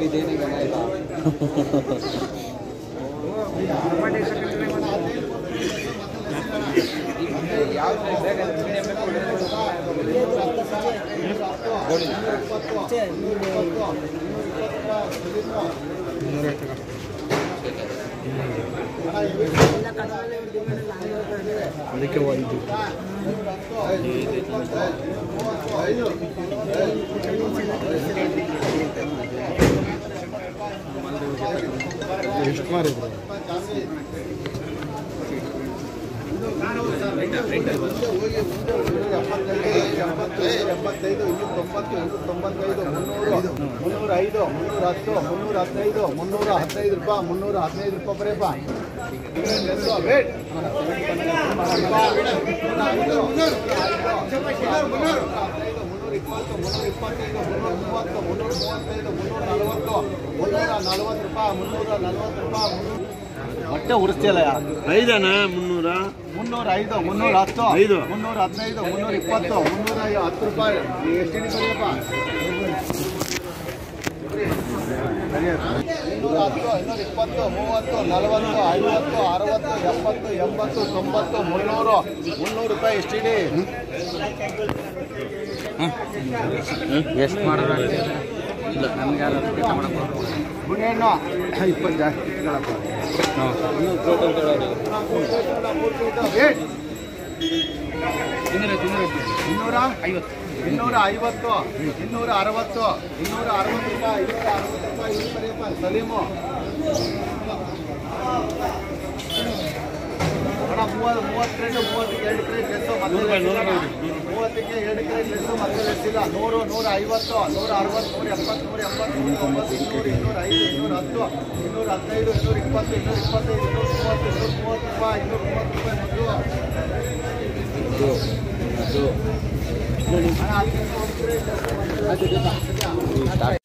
भी देने का नहीं था ಅದಕ್ಕೆ ಒಂದು ಎಷ್ಟು ಮಾರಿದ್ರು ಎಂಬತ್ತೈದು ಇನ್ನೂರ ತೊಂಬತ್ತು ಇನ್ನೂರ ತೊಂಬತ್ತೈದು ಮುನ್ನೂರು ಮುನ್ನೂರ ಐದು ಮುನ್ನೂರ ಹತ್ತು ಮುನ್ನೂರ ಹದಿನೈದು ಮುನ್ನೂರ ಹದಿನೈದು ರೂಪಾಯಿ ಮುನ್ನೂರ ಹದಿನೈದು ರೂಪಾಯಿ ಬರೀಪ್ಪ ವೇಟ್ ಮುನ್ನೂರ ಇಪ್ಪತ್ತು ಮುನ್ನೂರ ಇಪ್ಪತ್ತೈದು ಮುನ್ನೂರ ಮೂವತ್ತು ಮುನ್ನೂರ ಮೂವತ್ತೈದು ಮುನ್ನೂರ ನಲವತ್ತು ಮುನ್ನೂರ ನಲವತ್ತು ರೂಪಾಯಿ ಮುನ್ನೂರ ನಲವತ್ತು ರೂಪಾಯಿ ಮುನ್ನೂರ ಹೊಟ್ಟೆ ಉರಿಸ್ತಿಲ್ಲ ಐದನ ಮುನ್ನೂರ ಮುನ್ನೂರ ಐದು ಮುನ್ನೂರ ಹತ್ತು ಐದು. ಮುನ್ನೂರ ಹದಿನೈದು ಮುನ್ನೂರ ಇಪ್ಪತ್ತು ಮುನ್ನೂರ ಐ- ಹತ್ತು ರೂಪಾಯಿ ನೀವು ಎಷ್ಟು ಹಿಡಿತೀರಪ್ಪ ಇನ್ನೂರ ಹತ್ತು ಇನ್ನೂರ ಇಪ್ಪತ್ತು ಮೂವತ್ತು ನಲವತ್ತು ಐವತ್ತು ಅರವತ್ತು ಎಪ್ಪತ್ತು ಎಂಬತ್ತು ತೊಂಬತ್ತು ಮುನ್ನೂರು ಮುನ್ನೂರು ರೂಪಾಯಿ ಎಷ್ಟು ಹಿಡಿ ಎಷ್ಟು ಮಾಡಿದ್ರೆ ನಮ್ಗೆ ಯಾರು ಹುಣ್ಣೆಣ್ಣು ಇಪ್ಪತ್ತು ಜಾಸ್ತಿ ಇಟ್ಕೊಳಪ್ಪ. ಏಟ್? ಇನ್ನೂರ ಐವತ್ತು ಇನ್ನೂರ ಐವತ್ತು ಇನ್ನೂರ ಅರವತ್ತು ಇನ್ನೂರ ಅರವತ್ತು ರೂಪಾಯಿ ಇನ್ನೂರ ಅರವತ್ತು ರೂಪಾಯಿ ಇಲ್ಲಿ ಬರೆಯಪ್ಪ ಸಲೀಮು ಅಣ್ಣ ಮೂವತ್ತು ಮೂವತ್ತು ಕ್ರೇಟ್ ಮೂವತ್ತಕ್ಕೆ ಎರಡು ಕ್ರೇಟ್ ಲೆಸ್ಸು ಮತ್ತೆ ಲೆಸ್ಸಿಲ್ಲ. ಮೂವತ್ತಕ್ಕೆ ಎರಡು ಕ್ರೇಟ್ ಲೆಸ್ಸು ಮತ್ತೆ ಲೆಸ್ಸಿಲ್ಲ ನೂರು ನೂರ ಐವತ್ತು ನೂರ ಅರವತ್ತು ನೂರ ಎಪ್ಪತ್ತು ನೂರ ಎಂಬತ್ತು ನೂರ ಒಂಬತ್ತು ಇನ್ನೂರು ಇನ್ನೂರ ಐದು ಇನ್ನೂರ ಹತ್ತು ಇನ್ನೂರ ಹದಿನೈದು ಇನ್ನೂರ ಇಪ್ಪತ್ತು ಇನ್ನೂರ ಇಪ್ಪತ್ತೈದು ಇನ್ನೂರ ಮೂವತ್ತು ಇನ್ನೂರ ಮೂವತ್ತು ರೂಪಾಯಿ ಇನ್ನೂರ ಮೂವತ್ತು ರೂಪಾಯಿ ಮೊದಲು ಅಣ್ಣ, ಹತ್ತು ಕ್ರೇಟ್ ಲೆಸ್ಸು ಮತ್ತೆ ಲೆಸ್ಸಿಲ್ಲ.